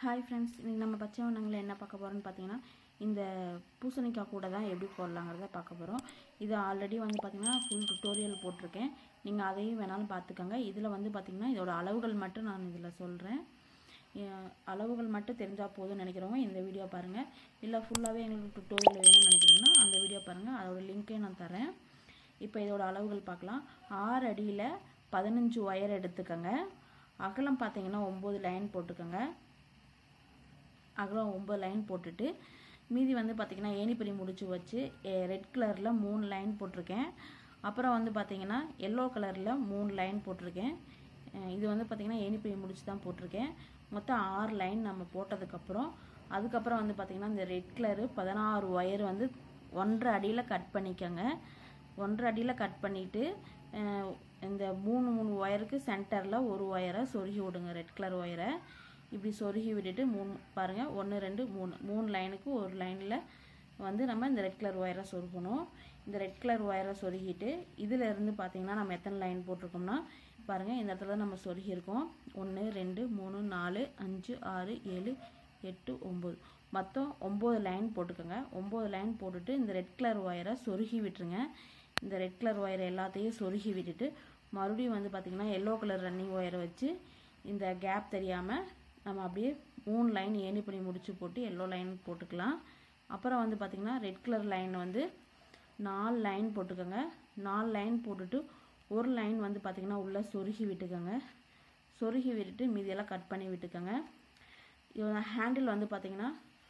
hi friends இன்றைக்கி நம்ம பச்சை வண்ணங்களில் என்ன பார்க்க போகிறோம்னு பார்த்தீங்கன்னா இந்த பூசணிக்காய் கூட தான் எப்படி போடலாங்கிறத பார்க்க போகிறோம் இது ஆல்ரெடி வந்து பார்த்திங்கன்னா ஃபுல் டுட்டோரியல் போட்டிருக்கேன் நீங்கள் அதையும் வேணாலும் பார்த்துக்கோங்க இதில் வந்து பார்த்திங்கன்னா இதோட அளவுகள் மட்டும் நான் இதில் சொல்கிறேன் அளவுகள் மட்டும் தெரிஞ்சால் போதும்னு நினைக்கிறவங்க இந்த வீடியோ பாருங்கள் இல்லை ஃபுல்லாகவே எங்களுக்கு டுட்டோரியல் வேணும்னு நினைக்கிறீங்கன்னா அந்த வீடியோ பாருங்கள் அதோட லிங்க்கே நான் தரேன் இப்போ இதோட அளவுகள் பார்க்கலாம் ஆறு அடியில் பதினஞ்சு ஒயர் எடுத்துக்கோங்க அகலம் பார்த்தீங்கன்னா ஒம்பது லைன் போட்டுக்கோங்க அகலம் ஒம்பது லைன் போட்டுட்டு மீதி வந்து பார்த்திங்கன்னா ஏணிப்படி முடிச்சு வச்சு ரெட் கலரில் மூணு லைன் போட்டிருக்கேன் அப்புறம் வந்து பார்த்திங்கன்னா எல்லோ கலரில் மூணு லைன் போட்டிருக்கேன் இது வந்து பார்த்திங்கன்னா ஏணிப்படி முடிச்சு தான் போட்டிருக்கேன் மொத்தம் ஆறு லைன் நம்ம போட்டதுக்கப்புறம் அதுக்கப்புறம் வந்து பார்த்திங்கன்னா இந்த ரெட் கலரு பதினாறு ஒயர் வந்து ஒன்றரை அடியில் கட் பண்ணிக்கோங்க ஒன்றரை அடியில் கட் பண்ணிவிட்டு இந்த மூணு மூணு ஒயருக்கு சென்டரில் ஒரு ஒயரை சொருகி விடுங்க ரெட் கலர் ஒயரை இப்படி சொருகி விட்டுட்டு மூணு பாருங்கள் ஒன்று ரெண்டு மூணு மூணு லைனுக்கு ஒரு லைனில் வந்து நம்ம இந்த ரெட் கலர் ஒயரை சொருகணும் இந்த ரெட் கலர் ஒயரை சொருகிட்டு இதில் இருந்து பார்த்தீங்கன்னா நம்ம எத்தனை லைன் போட்டிருக்கோம்னா பாருங்கள் இந்த இடத்துல நம்ம சொருகியிருக்கோம் ஒன்று ரெண்டு மூணு நாலு அஞ்சு ஆறு ஏழு எட்டு ஒம்பது மொத்தம் ஒம்பது லைன் போட்டுக்கோங்க ஒம்பது லைன் போட்டுட்டு இந்த ரெட் கலர் ஒயரை சொருகி விட்டுருங்க இந்த ரெட் கலர் ஒயரை எல்லாத்தையும் சொருகி விட்டுட்டு மறுபடியும் வந்து பார்த்திங்கன்னா எல்லோ கலர் ரன்னிங் ஒயரை வச்சு இந்த கேப் தெரியாமல் நம்ம அப்படியே மூணு லைன் ஏணி பண்ணி முடிச்சு போட்டு எல்லோ லைன் போட்டுக்கலாம் அப்புறம் வந்து பார்த்திங்கன்னா ரெட் கலர் லைன் வந்து நாலு லைன் போட்டுக்கோங்க நாலு லைன் போட்டுட்டு ஒரு லைன் வந்து பார்த்திங்கன்னா உள்ளே சொருகி விட்டுக்கோங்க சொருகி விட்டுட்டு மீதியெல்லாம் கட் பண்ணி விட்டுக்கோங்க இதோட ஹேண்டில் வந்து பார்த்திங்கன்னா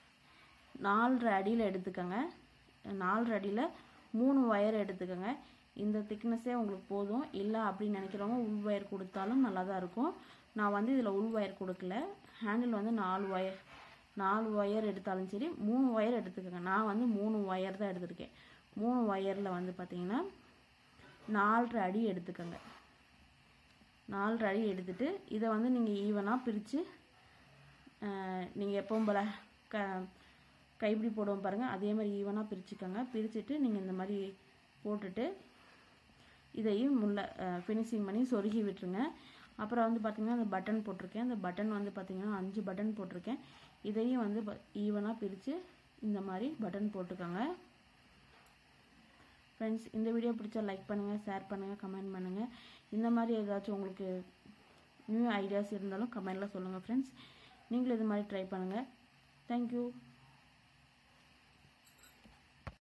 நாலரை அடியில் எடுத்துக்கோங்க நாலரை அடியில் மூணு ஒயர் எடுத்துக்கோங்க இந்த திக்னஸே உங்களுக்கு போதும் இல்லை அப்படின்னு நினைக்கிறவங்க உள் ஒயர் கொடுத்தாலும் நல்லா தான் இருக்கும் நான் வந்து இதில் உள் ஒயர் கொடுக்கல ஹேண்டில் வந்து நாலு ஒயர் நாலு ஒயர் எடுத்தாலும் சரி மூணு ஒயர் எடுத்துக்கோங்க நான் வந்து மூணு ஒயர் தான் எடுத்திருக்கேன் மூணு ஒயரில் வந்து பார்த்திங்கன்னா நாலரை அடி எடுத்துக்கோங்க நாலரை அடி எடுத்துட்டு இதை வந்து நீங்கள் ஈவனாக பிரித்து நீங்கள் எப்பவும் போல் க கைப்பிடி போடுவோம் பாருங்கள் அதே மாதிரி ஈவனாக பிரிச்சுக்கோங்க பிரிச்சுட்டு நீங்கள் இந்த மாதிரி போட்டுட்டு இதையும் முள்ள ஃபினிஷிங் பண்ணி சொருகி விட்டுருங்க அப்புறம் வந்து பார்த்திங்கன்னா அந்த பட்டன் போட்டிருக்கேன் அந்த பட்டன் வந்து பார்த்திங்கன்னா அஞ்சு பட்டன் போட்டிருக்கேன் இதையும் வந்து ஈவனாக பிரித்து இந்த மாதிரி பட்டன் போட்டுக்கோங்க ஃப்ரெண்ட்ஸ் இந்த வீடியோ பிடிச்சா லைக் பண்ணுங்கள் ஷேர் பண்ணுங்கள் கமெண்ட் பண்ணுங்கள் இந்த மாதிரி ஏதாச்சும் உங்களுக்கு நியூ ஐடியாஸ் இருந்தாலும் கமெண்டில் சொல்லுங்கள் ஃப்ரெண்ட்ஸ் நீங்களும் இது மாதிரி ட்ரை பண்ணுங்கள் தேங்க்யூ